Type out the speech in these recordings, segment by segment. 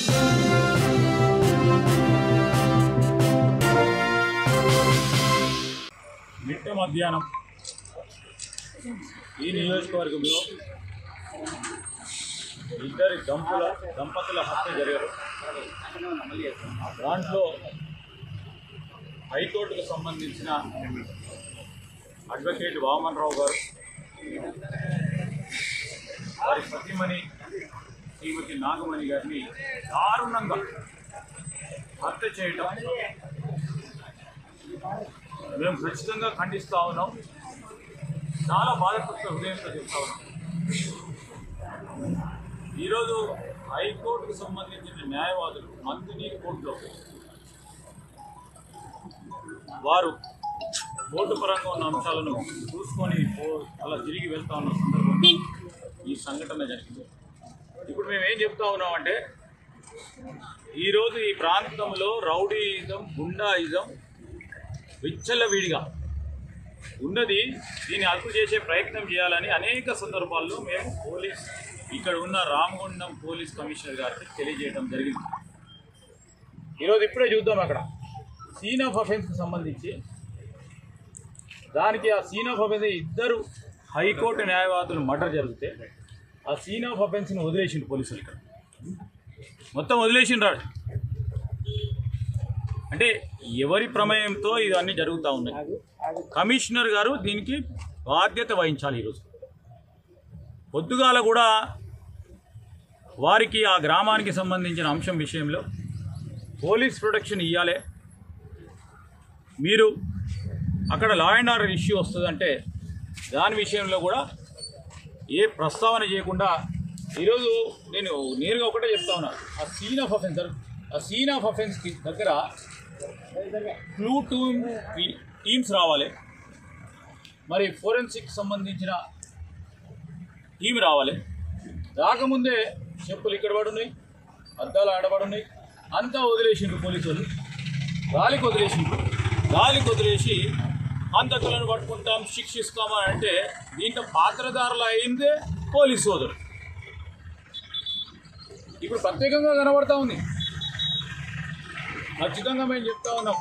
మిట్ట మధ్యాహ్నం ఈ నియోజకవర్గంలో ఇద్దరి దంపుల దంపతుల హత్య జరిగారు దాంట్లో హైకోర్టుకు సంబంధించిన అడ్వకేట్ వామన్ రావు గారు వారి సతీమణి శ్రీమతి నాగమణి గారిని దారుణంగా హత్య చేయడం మేము ఖచ్చితంగా ఖండిస్తా ఉన్నాం చాలా బాధపడుతూ హృదయంతో చెప్తా ఉన్నాం ఈరోజు హైకోర్టుకు సంబంధించిన న్యాయవాదులు మంత్రి కోర్టులో వారు కోర్టు పరంగా ఉన్న అంశాలను చూసుకొని పో- అలా తిరిగి వెళ్తా ఉన్న సందర్భంలో ఈ సంఘటన జరిగింది ఇప్పుడు మేము ఏం చెప్తా ఉన్నామంటే ఈరోజు ఈ ప్రాంతంలో రౌడీయిజం గుండాయిజం విచ్చలవిడిగా ఉన్నది దీన్ని అదుపు చేసే ప్రయత్నం చేయాలని అనేక సందర్భాల్లో మేము పోలీస్ ఇక్కడ ఉన్న రామగుండం పోలీస్ కమిషనర్ గారికి తెలియజేయడం జరిగింది ఈరోజు ఇప్పుడే చూద్దాం అక్కడ సీన్ ఆఫ్ అఫెన్స్కి సంబంధించి దానికి ఆ సీన్ ఆఫ్ అఫెన్స్ ఇద్దరు హైకోర్టు న్యాయవాదులు మర్డర్ జరిగితే ఆ సీన్ ఆఫ్ అఫెన్స్ని వదిలేసిండు పోలీసులు ఇక్కడ మొత్తం వదిలేసిండ్రాడు అంటే ఎవరి ప్రమేయంతో ఇవన్నీ జరుగుతూ ఉన్నాయి కమిషనర్ గారు దీనికి బాధ్యత వహించాలి ఈరోజు పొద్దుగాల కూడా వారికి ఆ గ్రామానికి సంబంధించిన అంశం విషయంలో పోలీస్ ప్రొటెక్షన్ ఇవ్వాలి మీరు అక్కడ లా అండ్ ఆర్డర్ ఇష్యూ వస్తుందంటే దాని విషయంలో కూడా ఏ ప్రస్తావన చేయకుండా ఈరోజు నేను నేరుగా ఒకటే చెప్తా ఉన్నా ఆ సీన్ ఆఫ్ అఫెన్స్ ఆ సీన్ ఆఫ్ అఫెన్స్కి దగ్గర క్లూ టూమ్ టీమ్స్ రావాలి మరి ఫోరెన్సిక్ సంబంధించిన టీం రావాలి రాకముందే చెప్పులు ఇక్కడ పడున్నాయి అద్దాలు ఆడబడున్నాయి అంతా వదిలేసిండ్రు పోలీసు వాళ్ళు గాలికి వదిలేసిండ్రు గాలికి వదిలేసి హంతకులను పట్టుకుంటాం శిక్షిస్తామని అంటే దీంట్లో పాత్రధారులు అయిందే పోలీసు సోదరు ఇప్పుడు ప్రత్యేకంగా కనబడతా ఉంది ఖచ్చితంగా మేము చెప్తా ఉన్నాం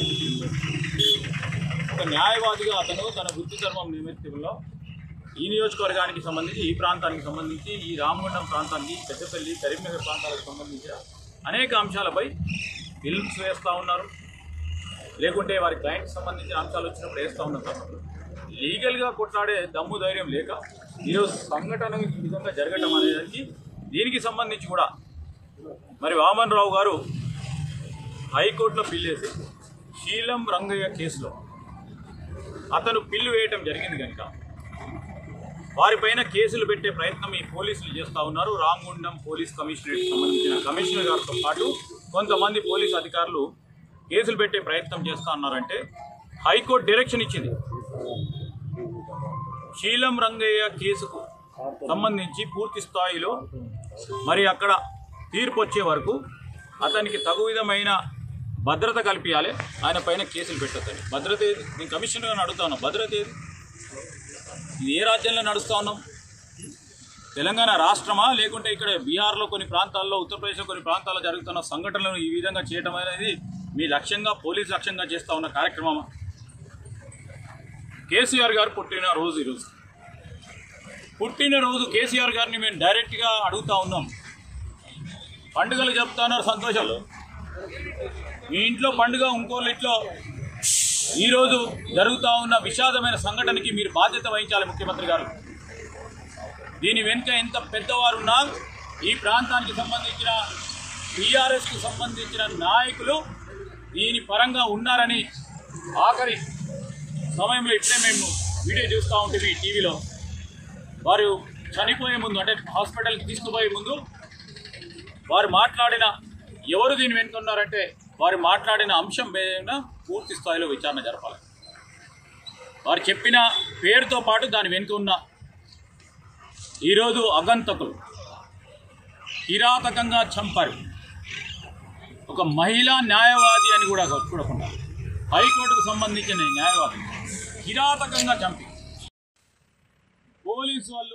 ఒక న్యాయవాదిగా అతను తన వృత్తి ధర్మం నిమిత్తంలో ఈ నియోజకవర్గానికి సంబంధించి ఈ ప్రాంతానికి సంబంధించి ఈ రామగుండం ప్రాంతానికి పెద్దపల్లి కరీంనగర్ ప్రాంతాలకు సంబంధించిన అనేక అంశాలపై ఫిల్మ్స్ వేస్తూ ఉన్నారు లేకుంటే వారి క్లయింట్కి సంబంధించిన అంశాలు వచ్చినప్పుడు వేస్తూ ఉన్నారు తప్ప లీగల్గా కొట్లాడే దమ్ము ధైర్యం లేక ఈరోజు సంఘటన ఈ విధంగా జరగటం అనేది దీనికి సంబంధించి కూడా మరి వామన్ రావు గారు హైకోర్టులో పిల్ వేసి శీలం రంగయ్య కేసులో అతను పిల్లు వేయటం జరిగింది కనుక వారిపైన కేసులు పెట్టే ప్రయత్నం ఈ పోలీసులు చేస్తూ ఉన్నారు రామగుండం పోలీస్ కమిషనరేట్ సంబంధించిన కమిషనర్ గారితో పాటు కొంతమంది పోలీస్ అధికారులు కేసులు పెట్టే ప్రయత్నం చేస్తూ ఉన్నారంటే హైకోర్టు డైరెక్షన్ ఇచ్చింది శీలం రంగయ్య కేసుకు సంబంధించి పూర్తి స్థాయిలో మరి అక్కడ తీర్పు వచ్చే వరకు అతనికి తగు విధమైన భద్రత కల్పించాలి ఆయన పైన కేసులు పెట్టొద్దని భద్రత ఏది నేను కమిషనర్గా అడుగుతా ఉన్నాను భద్రత ఏది ఇది ఏ రాజ్యంలో నడుస్తా ఉన్నాం తెలంగాణ రాష్ట్రమా లేకుంటే ఇక్కడ బీహార్లో కొన్ని ప్రాంతాల్లో ఉత్తరప్రదేశ్లో కొన్ని ప్రాంతాల్లో జరుగుతున్న సంఘటనలను ఈ విధంగా చేయడం అనేది మీ లక్ష్యంగా పోలీస్ లక్ష్యంగా చేస్తూ ఉన్న కార్యక్రమమా కేసీఆర్ గారు పుట్టిన రోజు ఈరోజు పుట్టినరోజు కేసీఆర్ గారిని మేము డైరెక్ట్గా అడుగుతా ఉన్నాం పండుగలు చెప్తున్నారు సంతోషం మీ ఇంట్లో పండుగ ఇంకోళ్ళ ఇంట్లో ఈరోజు జరుగుతూ ఉన్న విషాదమైన సంఘటనకి మీరు బాధ్యత వహించాలి ముఖ్యమంత్రి గారు దీని వెనుక ఎంత పెద్దవారు ఉన్నా ఈ ప్రాంతానికి సంబంధించిన టీఆర్ఎస్కి సంబంధించిన నాయకులు దీని పరంగా ఉన్నారని ఆఖరి సమయంలో ఇప్పుడే మేము వీడియో చూస్తూ ఉంటుంది టీవీలో వారు చనిపోయే ముందు అంటే హాస్పిటల్కి తీసుకుపోయే ముందు వారు మాట్లాడిన ఎవరు దీని వెనుక ఉన్నారంటే వారు మాట్లాడిన అంశం మీద పూర్తి స్థాయిలో విచారణ జరపాలి వారు చెప్పిన పేరుతో పాటు దాని వెనుక ఉన్న ఈరోజు అగంతకులు కిరాతకంగా చంపారు ఒక మహిళా న్యాయవాది అని కూడా చూడకుండా హైకోర్టుకు సంబంధించిన న్యాయవాది కిరాతకంగా చంపి పోలీసు వాళ్ళు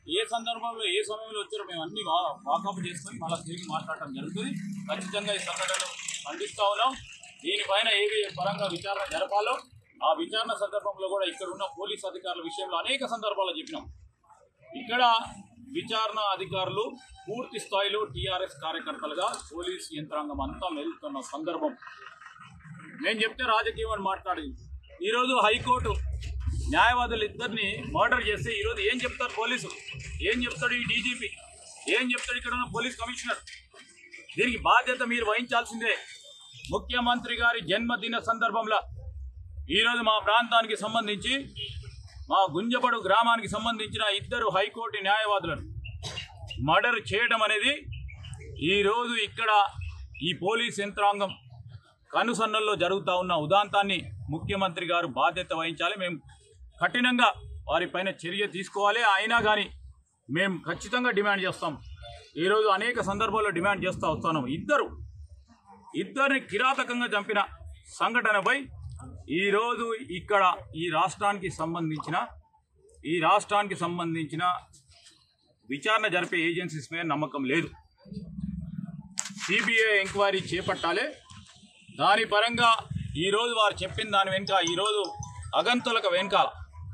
ఏ సందర్భంలో ఏ సమయంలో వచ్చారో మేము అన్ని వా- వాకప్ చేసుకొని మళ్ళీ తిరిగి మాట్లాడటం జరుగుతుంది ఖచ్చితంగా ఈ సంఘటనలు ఖండిస్తా ఉన్నాం దీనిపైన ఏవి పరంగా విచారణ జరపాలో ఆ విచారణ సందర్భంలో కూడా ఇక్కడ ఉన్న పోలీస్ అధికారుల విషయంలో అనేక సందర్భాల్లో చెప్పినాం ఇక్కడ విచారణ అధికారులు పూర్తి స్థాయిలో టీఆర్ఎస్ కార్యకర్తలుగా పోలీస్ యంత్రాంగం అంతా వెళ్తున్న సందర్భం నేను చెప్తే రాజకీయం అని మాట్లాడింది ఈరోజు హైకోర్టు న్యాయవాదులు ఇద్దరిని మర్డర్ చేస్తే ఈరోజు ఏం చెప్తారు పోలీసులు ఏం చెప్తాడు ఈ డీజీపీ ఏం చెప్తాడు ఇక్కడ ఉన్న పోలీస్ కమిషనర్ దీనికి బాధ్యత మీరు వహించాల్సిందే ముఖ్యమంత్రి గారి జన్మదిన సందర్భంలో ఈరోజు మా ప్రాంతానికి సంబంధించి మా గుంజపడు గ్రామానికి సంబంధించిన ఇద్దరు హైకోర్టు న్యాయవాదులను మర్డర్ చేయడం అనేది ఈరోజు ఇక్కడ ఈ పోలీస్ యంత్రాంగం కనుసన్నల్లో జరుగుతూ ఉన్న ఉదాంతాన్ని ముఖ్యమంత్రి గారు బాధ్యత వహించాలి మేము కఠినంగా వారిపైన చర్య తీసుకోవాలి అయినా కానీ మేము ఖచ్చితంగా డిమాండ్ చేస్తాం ఈరోజు అనేక సందర్భాల్లో డిమాండ్ చేస్తూ వస్తున్నాం ఇద్దరు ఇద్దరిని కిరాతకంగా చంపిన సంఘటనపై ఈరోజు ఇక్కడ ఈ రాష్ట్రానికి సంబంధించిన ఈ రాష్ట్రానికి సంబంధించిన విచారణ జరిపే ఏజెన్సీస్ మీద నమ్మకం లేదు సిబిఐ ఎంక్వైరీ చేపట్టాలి దాని పరంగా ఈరోజు వారు చెప్పిన దాని వెనుక ఈరోజు అగంతులకు వెనకాల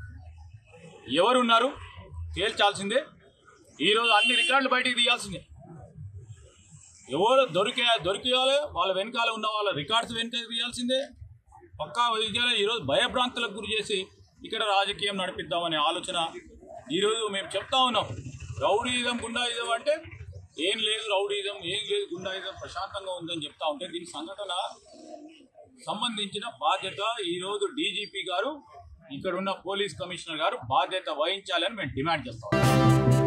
ఎవరున్నారు తేల్చాల్సిందే ఈరోజు అన్ని రికార్డులు బయటికి తీయాల్సిందే ఎవరు దొరికే దొరికేయాలి వాళ్ళ వెనకాల ఉన్న వాళ్ళ రికార్డ్స్ వెనక తీయాల్సిందే పక్కా విద్యాలయం ఈరోజు భయభ్రాంతులకు గురి చేసి ఇక్కడ రాజకీయం నడిపిద్దామనే ఆలోచన ఈరోజు మేము చెప్తా ఉన్నాం రౌడీయిజం గుండాయిజం అంటే ఏం లేదు రౌడీయిజం ఏం లేదు గుండాయిజం ప్రశాంతంగా ఉందని చెప్తా ఉంటే దీని సంఘటన సంబంధించిన బాధ్యత ఈరోజు డీజీపీ గారు ఇక్కడ ఉన్న పోలీస్ కమిషనర్ గారు బాధ్యత వహించాలని మేము డిమాండ్ చేస్తాం